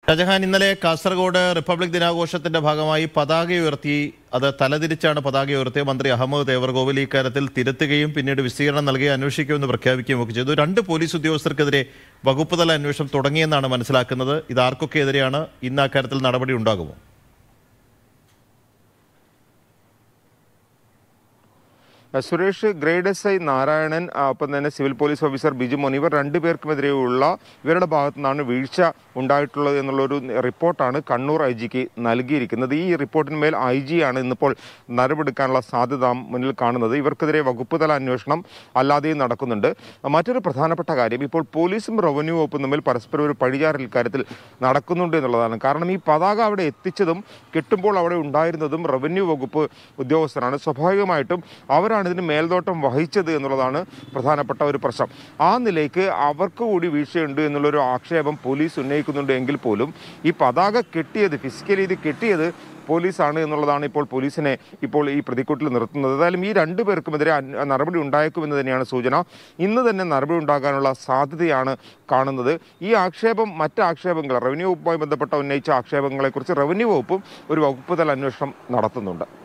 ഷാജഹാൻ ഇന്നലെ കാസർഗോഡ് റിപ്പബ്ലിക് ദിനാഘോഷത്തിന്റെ ഭാഗമായി പതാക ഉയർത്തി അത് തലതിരിച്ചാണ് പതാക ഉയർത്തിയ മന്ത്രി അഹമ്മദ് തേവർകോവിൽ ഇക്കാര്യത്തിൽ തിരുത്തുകയും പിന്നീട് വിശദീകരണം നൽകി അന്വേഷിക്കുമെന്ന് പ്രഖ്യാപിക്കുകയും ഒക്കെ ചെയ്തു രണ്ട് പോലീസ് ഉദ്യോഗസ്ഥർക്കെതിരെ വകുപ്പ് തല അന്വേഷണം തുടങ്ങിയെന്നാണ് മനസ്സിലാക്കുന്നത് ഇത് ആർക്കൊക്കെ എതിരെയാണ് ഇന്ന് അക്കാര്യത്തിൽ നടപടി ഉണ്ടാകുമോ Suresh grade S I Narayanan ആ, ഒപ്പം തന്നെ സിവിൽ പോലീസ് ഓഫീസർ ബിജു മോൻ ഇവർ രണ്ടുപേർക്കുമെതിരെയുള്ള ഇവരുടെ ഭാഗത്തു നിന്നാണ് വീഴ്ച ഉണ്ടായിട്ടുള്ളത് എന്നുള്ളൊരു റിപ്പോർട്ടാണ് കണ്ണൂർ ഐ ജിക്ക് നൽകിയിരിക്കുന്നത് ഈ റിപ്പോർട്ടിന്മേൽ ഐ ജി ആണ് ഇന്നിപ്പോൾ നടപടിയെടുക്കാനുള്ള സാധ്യത മുന്നിൽ കാണുന്നത് ഇവർക്കെതിരെ വകുപ്പ് തല അന്വേഷണം അല്ലാതെയും നടക്കുന്നുണ്ട് മറ്റൊരു പ്രധാനപ്പെട്ട കാര്യം ഇപ്പോൾ പോലീസും റവന്യൂ വകുപ്പും തമ്മിൽ പരസ്പരം ഒരു പഴിചാറൽ ഇക്കാര്യത്തിൽ നടക്കുന്നുണ്ട് എന്നുള്ളതാണ് കാരണം ഈ പതാക അവിടെ എത്തിച്ചതും കിട്ടുമ്പോൾ അവിടെ ഉണ്ടായിരുന്നതും റവന്യൂ വകുപ്പ് ഉദ്യോഗസ്ഥരാണ് സ്വാഭാവികമായിട്ടും അവരാണ് ഇതിന് മേൽനോട്ടം വഹിച്ചത് എന്നുള്ളതാണ് പ്രധാനപ്പെട്ട ഒരു പ്രശ്നം ആ നിലയ്ക്ക് അവർക്ക് കൂടി വീഴ്ചയുണ്ട് എന്നുള്ളൊരു ആക്ഷേപം പോലീസ് ഉന്നയിക്കുന്നുണ്ട് എങ്കിൽ പോലും ഈ പതാക കെട്ടിയത് ഫിസിക്കലി ഇത് കെട്ടിയത് പോലീസാണ് എന്നുള്ളതാണ് ഇപ്പോൾ പോലീസിനെ ഇപ്പോൾ ഈ പ്രതിക്കൂട്ടിൽ നിർത്തുന്നത് ഏതായാലും ഈ രണ്ടു പേർക്കുമെതിരെ അന്വ- നടപടി ഉണ്ടായേക്കുമെന്ന് തന്നെയാണ് സൂചന ഇന്ന് തന്നെ നടപടി ഉണ്ടാകാനുള്ള സാധ്യതയാണ് കാണുന്നത് ഈ ആക്ഷേപം മറ്റ് ആക്ഷേപങ്ങൾ റവന്യൂ വകുപ്പുമായി ബന്ധപ്പെട്ട ഉന്നയിച്ച ആക്ഷേപങ്ങളെക്കുറിച്ച് റവന്യൂ വകുപ്പും ഒരു വകുപ്പ് തല അന്വേഷണം നടത്തുന്നുണ്ട്